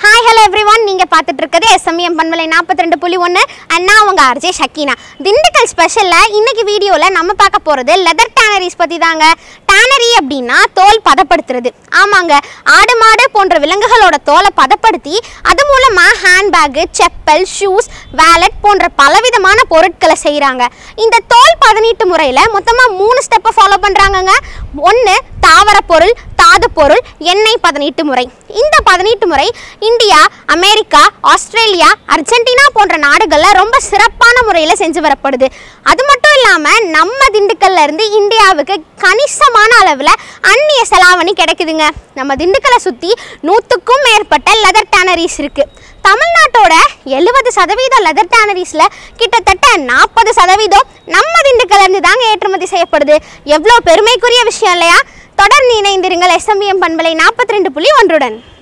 hi hello every one நீங்கள் பார்த்துட்டு இருக்கிறது எஸ்எம்எம் பண்பலை நாற்பத்தி ரெண்டு புள்ளி ஒன்று அண்ணா உங்கள் ஆர்ஜே ஷக்கீனா திண்டுக்கல் ஸ்பெஷலில் இன்னைக்கு வீடியோவில் நம்ம பார்க்க போகிறது லெதர் டேனரிஸ் பற்றி தாங்க டேனரி அப்படின்னா தோல் பதப்படுத்துறது ஆமாங்க ஆடு மாடு போன்ற விலங்குகளோட தோலை பதப்படுத்தி அது மூலமாக ஹேண்ட்பேக்கு செப்பல் ஷூஸ் வேலட் போன்ற பலவிதமான பொருட்களை செய்கிறாங்க இந்த தோல் பதனீட்டு முறையில் மொத்தமாக மூணு ஸ்டெப்பை ஃபாலோ பண்ணுறாங்கங்க ஒன்று தாவர பொருள் தாது பொருள் எண்ணெய் பதனீட்டு முறை இந்த பதனீட்டு முறை இந்தியா அமெரிக்கா ஆஸ்திரேலியா அர்ஜென்டினா போன்ற நாடுகளில் ரொம்ப சிறப்பான முறையில் செஞ்சு வரப்படுது அது மட்டும் இல்லாமல் நம்ம திண்டுக்கல்ல இருந்து இந்தியாவுக்கு கணிசமான அளவில் அந்நிய செலாவணி கிடைக்குதுங்க நம்ம திண்டுக்கலை சுற்றி நூற்றுக்கும் மேற்பட்ட லெதர் டேனரிஸ் இருக்குது தமிழ்நாட்டோட எழுபது சதவீத லெதர் டேனரிஸில் கிட்டத்தட்ட நாற்பது சதவீதம் நம்ம திண்டுக்கல்ல இருந்து தாங்க ஏற்றுமதி செய்யப்படுது எவ்வளோ பெருமைக்குரிய விஷயம் இல்லையா தொடர்ந்து இணைந்திருங்கள் எஸ்எம்எம் பண்பலை நாற்பத்தி ரெண்டு புள்ளி ஒன்றுடன்